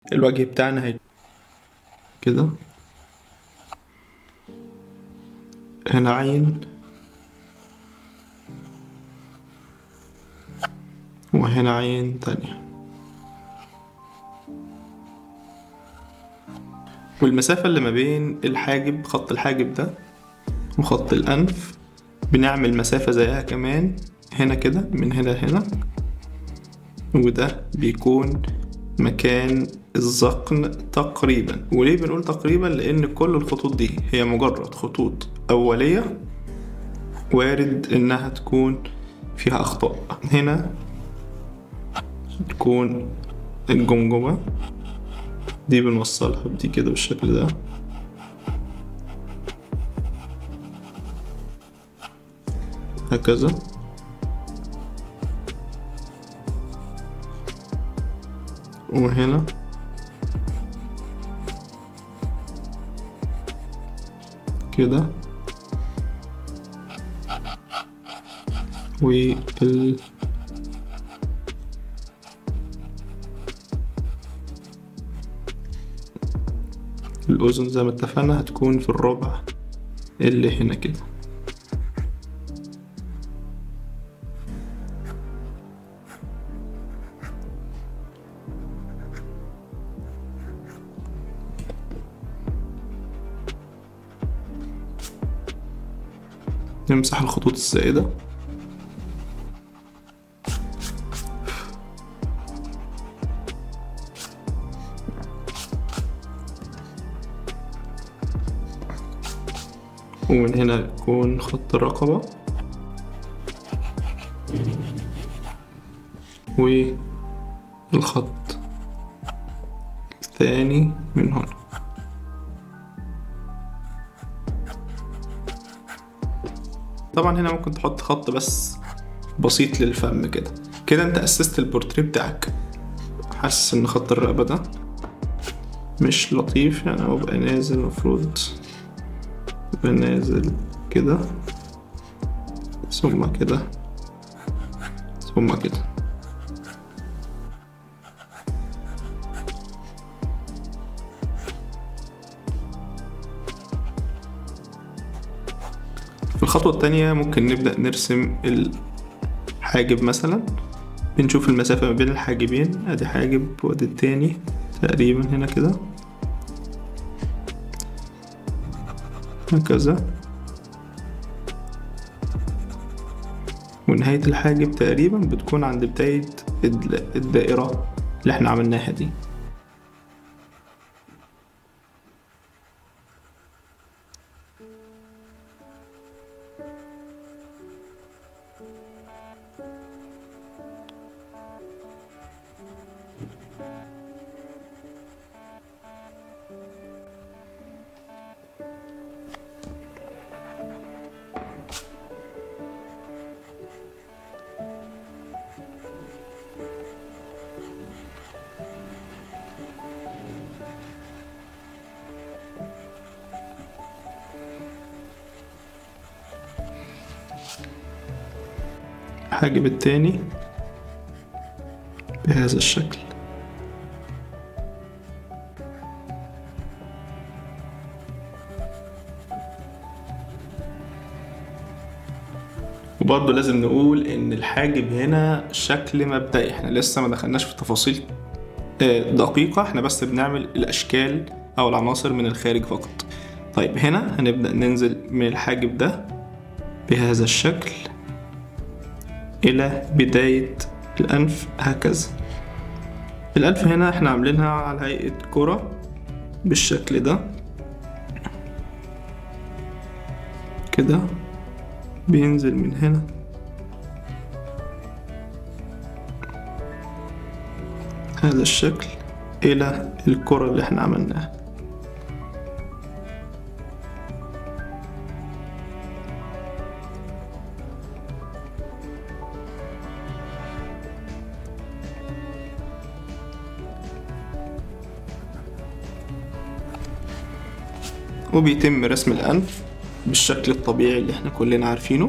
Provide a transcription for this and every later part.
الوجه بتاعنا هي كده هنا عين وهنا عين تانية والمسافة اللي ما بين الحاجب خط الحاجب ده وخط الأنف بنعمل مسافة زيها كمان هنا كده من هنا لهنا وده بيكون مكان الذقن تقريبا وليه بنقول تقريبا لأن كل الخطوط دي هي مجرد خطوط أولية وارد إنها تكون فيها أخطاء هنا تكون الجمجمة دي بنوصلها بدي كده بالشكل ده هكذا وهنا كده وال الأذن زي ما اتفقنا هتكون في الربع اللي هنا كده نمسح الخطوط الزائدة ومن هنا يكون خط الرقبة والخط الثاني من هنا طبعا هنا ممكن تحط خط بس بسيط للفم كده كده انت اسست البورتريه بتاعك حاسس ان خط الرقبة ده مش لطيف يعني هو بقى نازل المفروض يبقى نازل كده ثم كده ثم كده في الخطوة التانية ممكن نبدأ نرسم الحاجب مثلا بنشوف المسافة ما بين الحاجبين ادي حاجب وادي التاني تقريبا هنا كده هكذا ونهاية الحاجب تقريبا بتكون عند بداية الدائرة اللي احنا عملناها دي الحاجب التاني بهذا الشكل وبرضه لازم نقول ان الحاجب هنا شكل مبدئي احنا لسه ما دخلناش في تفاصيل آه، دقيقة احنا بس بنعمل الاشكال او العناصر من الخارج فقط طيب هنا هنبدأ ننزل من الحاجب ده بهذا الشكل إلى بداية الأنف هكذا الأنف هنا احنا عاملينها على هيئة كرة بالشكل ده كده بينزل من هنا هذا الشكل إلى الكرة اللي احنا عملناها وبيتم رسم الأنف بالشكل الطبيعي اللي احنا كلنا عارفينه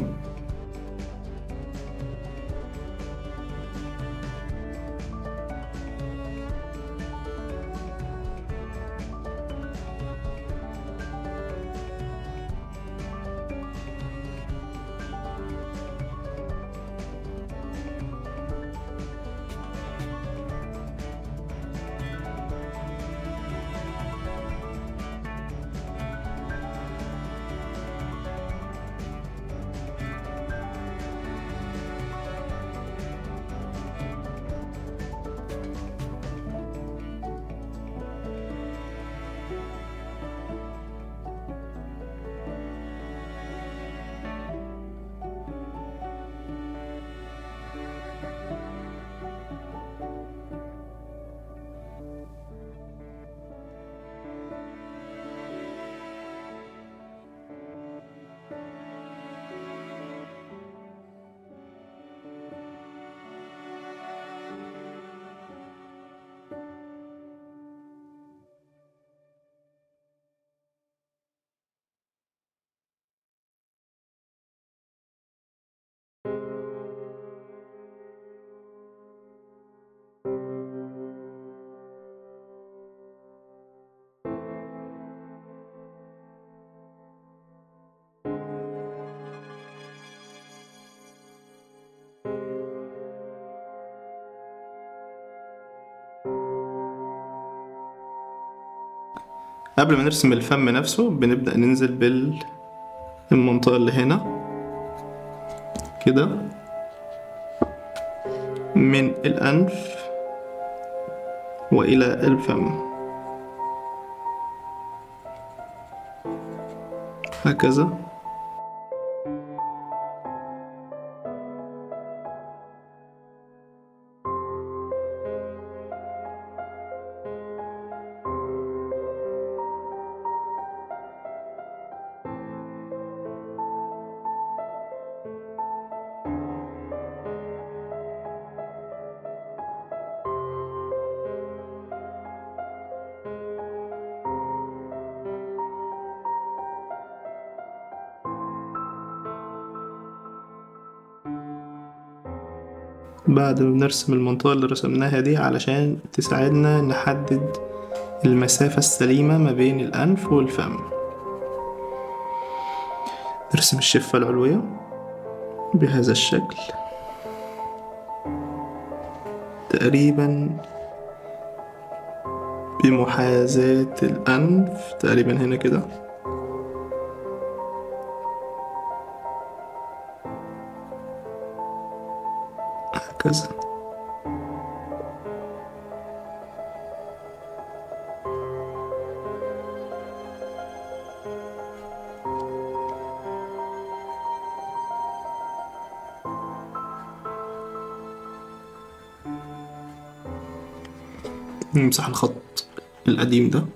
قبل ما نرسم الفم نفسه بنبدأ ننزل بالمنطقة اللي هنا كده من الأنف وإلى الفم هكذا بعد ما بنرسم المنطقة اللي رسمناها دي علشان تساعدنا نحدد المسافة السليمة ما بين الأنف والفم نرسم الشفة العلوية بهذا الشكل تقريبا بمحاذاة الأنف تقريبا هنا كده هكذا نمسح الخط القديم ده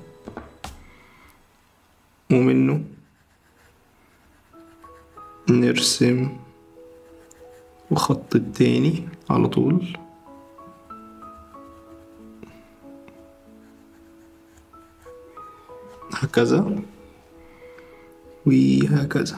ومنه نرسم الخط التاني على طول هكذا وهكذا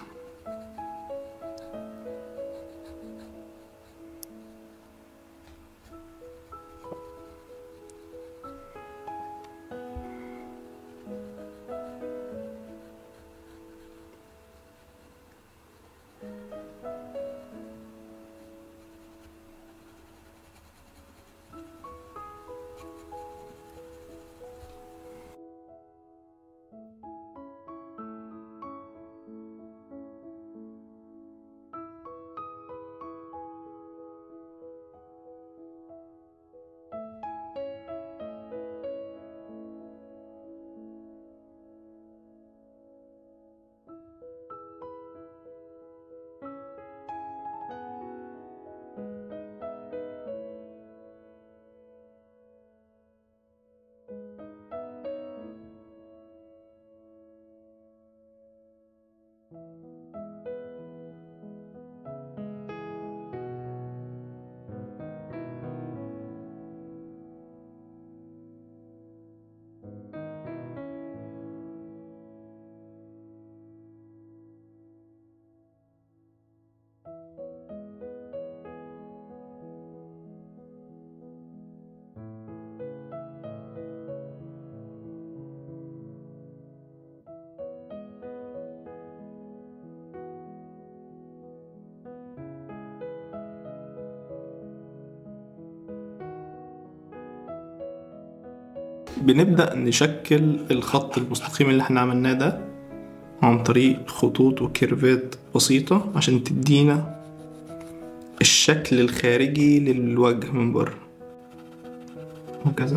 بنبدأ نشكل الخط المستقيم اللي احنا عملناه ده عن طريق خطوط وكيرفات بسيطة عشان تدينا الشكل الخارجي للوجه من بره هكذا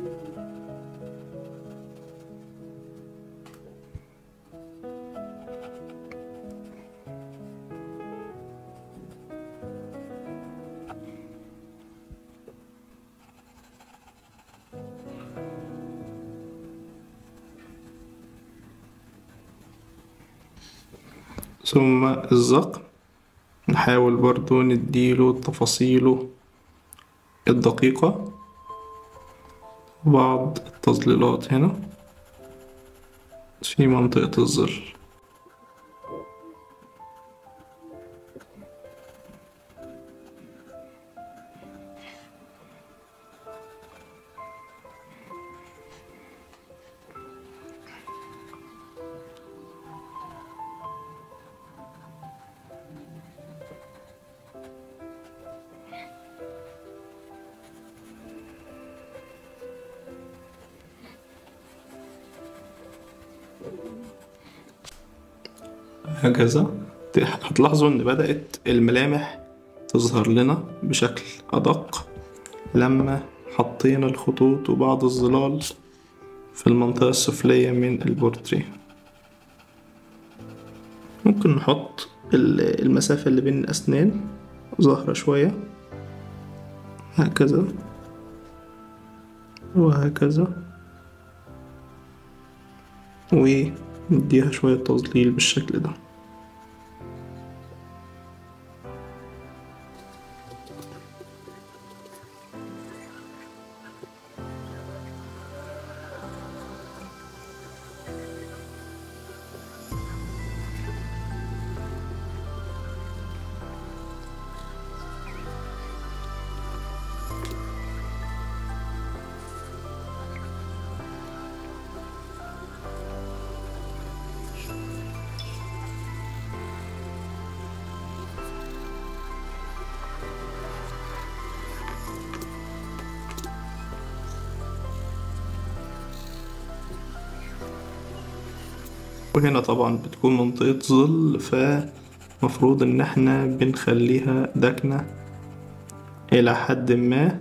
ثم الذقن نحاول برضو نديله تفاصيله الدقيقة بعض التظليلات هنا في منطقة الظل هكذا هتلاحظوا ان بدأت الملامح تظهر لنا بشكل أدق لما حطينا الخطوط وبعض الظلال في المنطقة السفلية من البورتريه ممكن نحط ال- المسافة اللي بين الأسنان ظاهرة شوية هكذا وهكذا ونديها شوية تظليل بالشكل ده وهنا طبعا بتكون منطقة ظل فمفروض ان احنا بنخليها داكنة الى حد ما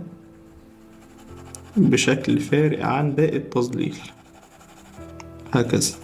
بشكل فارق عن باقي التظليل هكذا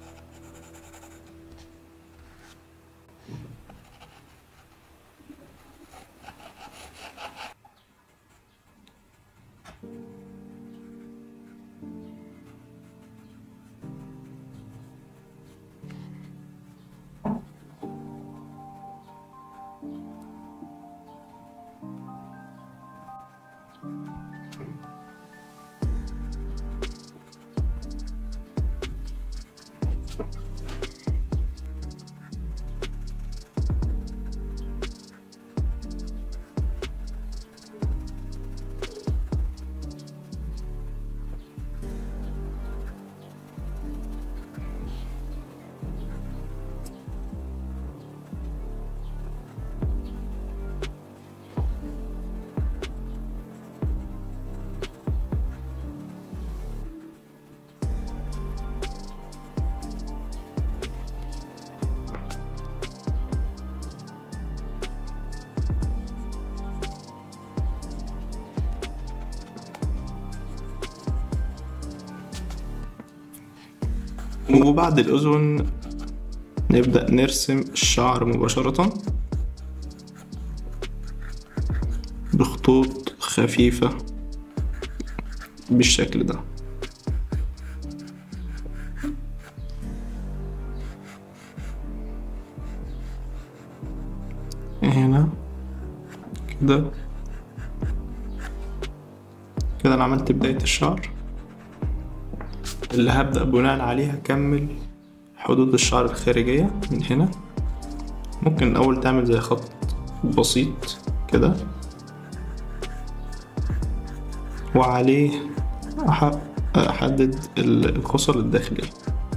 وبعد الأذن نبدأ نرسم الشعر مباشرة بخطوط خفيفة بالشكل ده هنا كده كده أنا عملت بداية الشعر اللي هبدأ بناء عليه هكمل حدود الشعر الخارجية من هنا ممكن الأول تعمل زي خط بسيط كده وعليه أح- أحدد ال- الخصر الداخلية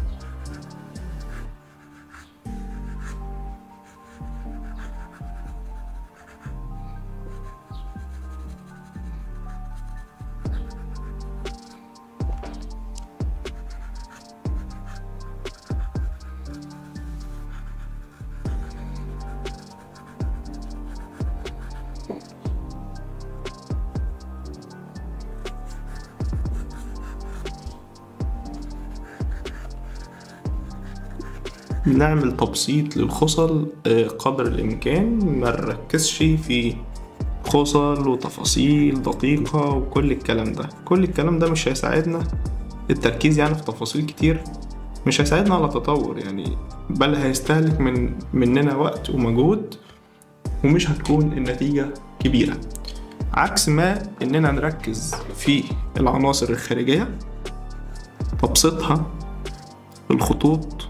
نعمل تبسيط للخصل آه، قدر الإمكان ما نركزش في خصل وتفاصيل دقيقة وكل الكلام ده كل الكلام ده مش هيساعدنا التركيز يعني في تفاصيل كتير مش هيساعدنا على تطور يعني بل هيستهلك من مننا وقت ومجهود ومش هتكون النتيجة كبيرة عكس ما إننا نركز في العناصر الخارجية تبسيطها الخطوط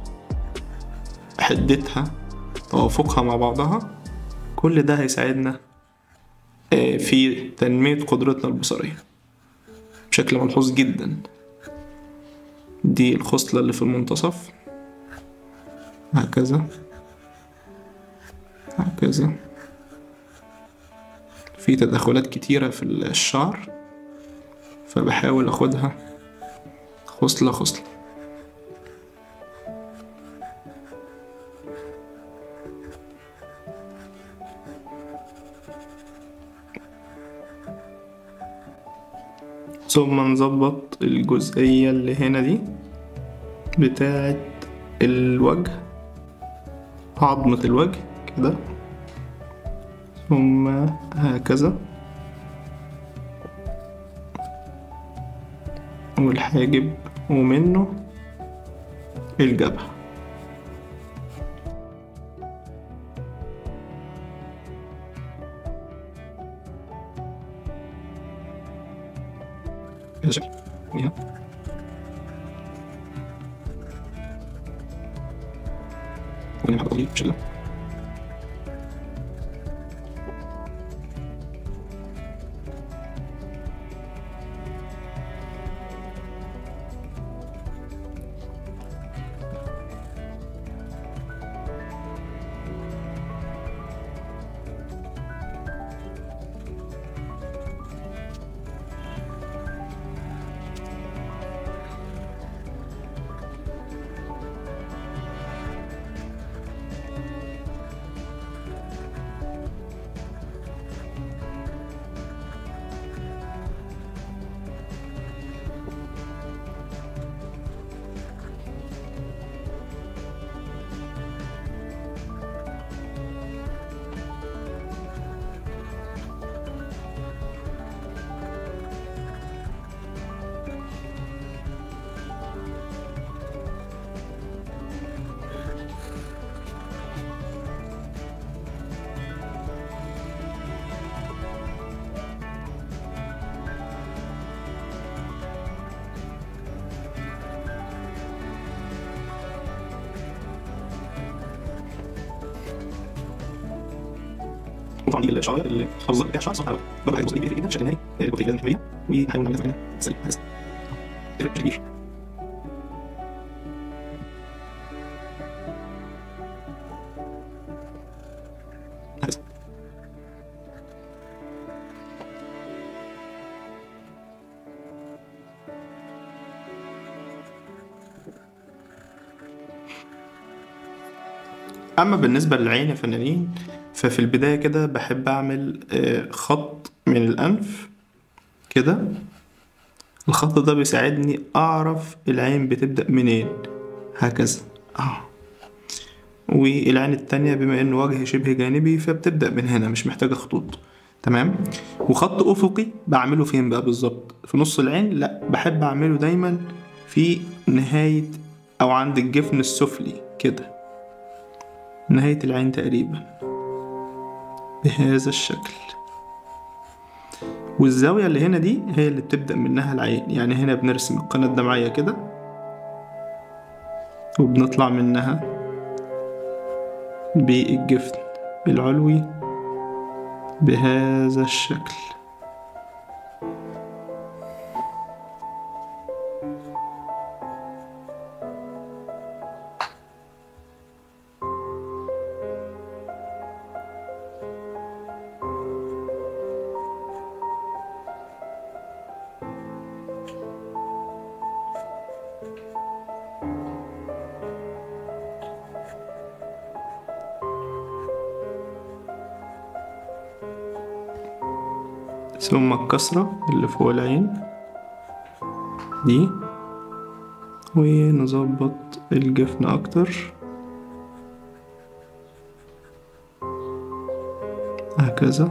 حدتها توافقها مع بعضها كل ده هيساعدنا آه، في تنمية قدرتنا البصرية بشكل ملحوظ جدا دي الخصلة اللي في المنتصف هكذا هكذا في تدخلات كتيرة في الشعر فبحاول اخدها خصلة خصلة ثم نظبط الجزئية اللي هنا دي بتاعة الوجه عظمة الوجه كده ثم هكذا والحاجب ومنه الجبهة كده شكل هنا وهنا حاجة طويلة بالشكل ده وطبعا دي الشعر الخفض بتاع الشعر صح قوي برضه الجزء كبير جدا بشكل نهائي الجزء لازم نحميه وهحاول نعملها هنا سريع بس كبير هكذا اما بالنسبه للعين يا فنانين ففي البدايه كده بحب اعمل آه، خط من الانف كده الخط ده بيساعدني اعرف العين بتبدا منين هكذا اه والعين التانية بما انه وجه شبه جانبي فبتبدأ من هنا مش محتاجة خطوط تمام وخط افقي بعمله فين بقى بالظبط في نص العين لا بحب اعمله دايما في نهاية او عند الجفن السفلي كده نهاية العين تقريبا بهذا الشكل والزاوية اللي هنا دي هي اللي بتبدأ منها العين يعني هنا بنرسم القناة الدمعية كده وبنطلع منها بالجفن العلوي بهذا الشكل ثم الكسرة اللي فوق العين دي ونظبط الجفن أكتر هكذا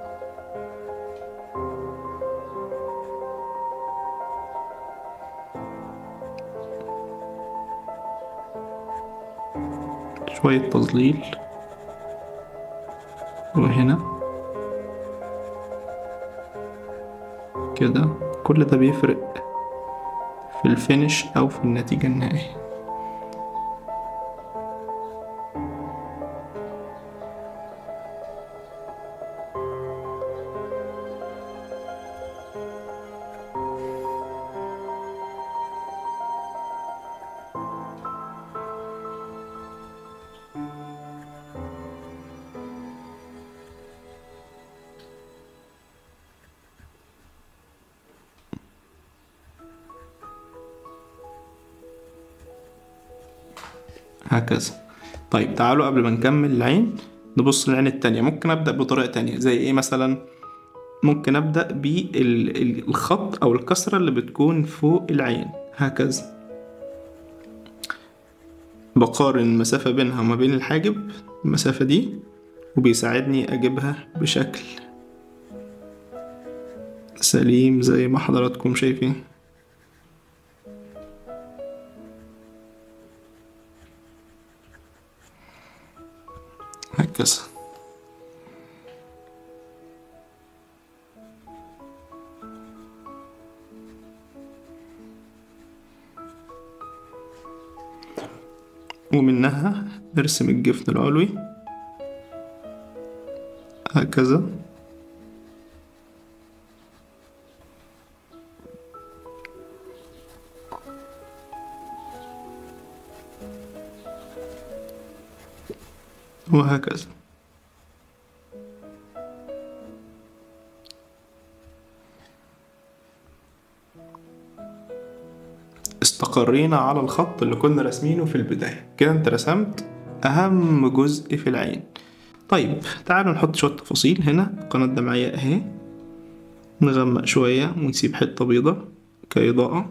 شوية تظليل وهنا كده كل ده بيفرق في الفينش أو في النتيجة النهائية هكذا طيب تعالوا قبل ما نكمل العين نبص للعين التانية ممكن أبدأ بطريقة تانية زي إيه مثلا ممكن أبدأ بالخط أو الكسرة اللي بتكون فوق العين هكذا بقارن المسافة بينها وما بين الحاجب المسافة دي وبيساعدني أجيبها بشكل سليم زي ما حضراتكم شايفين هكذا ومنها نرسم الجفن العلوي هكذا وهكذا استقرينا على الخط اللي كنا راسمينه في البداية كده انت رسمت أهم جزء في العين طيب تعالوا نحط شوية تفاصيل هنا القناة الدمعية اهي نغمق شوية ونسيب حتة بيضة كإضاءة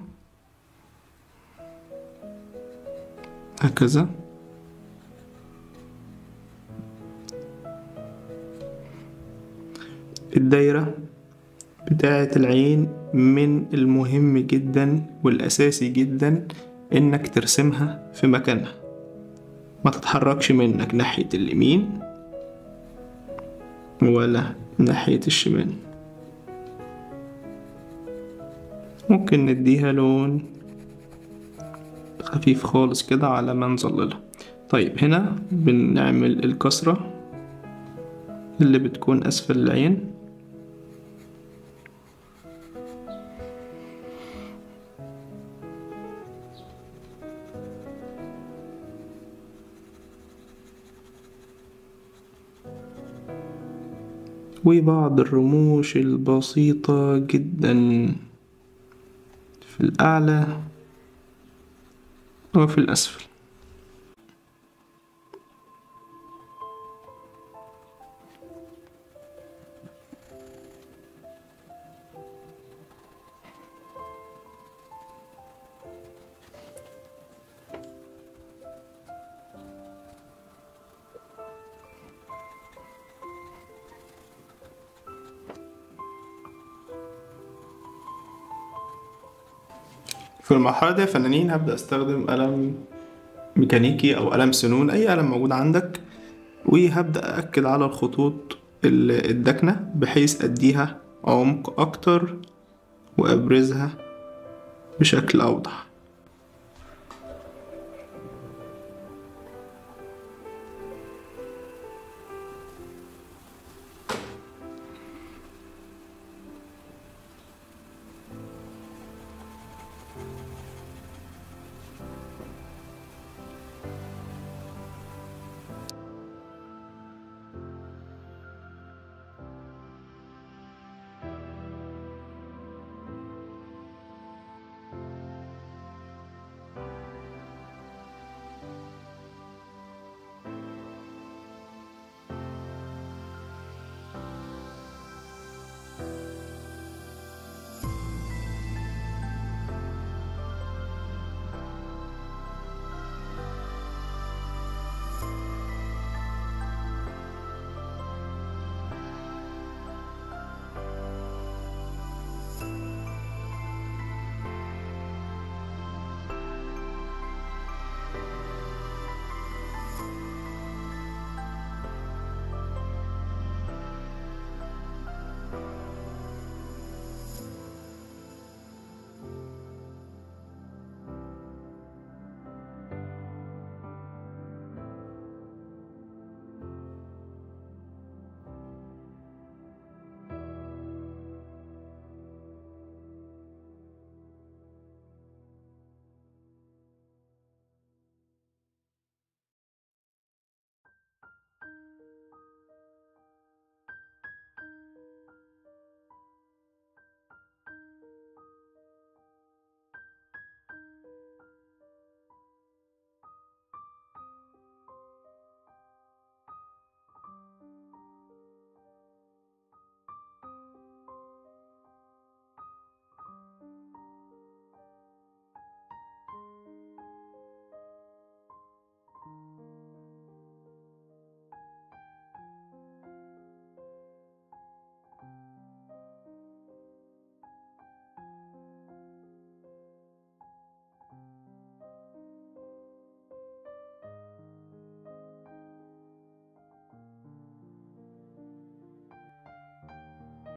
هكذا الدايرة بتاعة العين من المهم جدا والأساسي جدا إنك ترسمها في مكانها ما تتحركش منك ناحية اليمين ولا ناحية الشمال ممكن نديها لون خفيف خالص كده على ما نظللها طيب هنا بنعمل الكسرة اللي بتكون أسفل العين وبعض الرموش البسيطة جدا في الأعلى وفي الأسفل في المرحلة دي يا فنانين هبدأ أستخدم قلم ميكانيكي أو قلم سنون أي قلم موجود عندك وهبدأ أأكد على الخطوط ال- الداكنة بحيث أديها عمق أكتر وأبرزها بشكل أوضح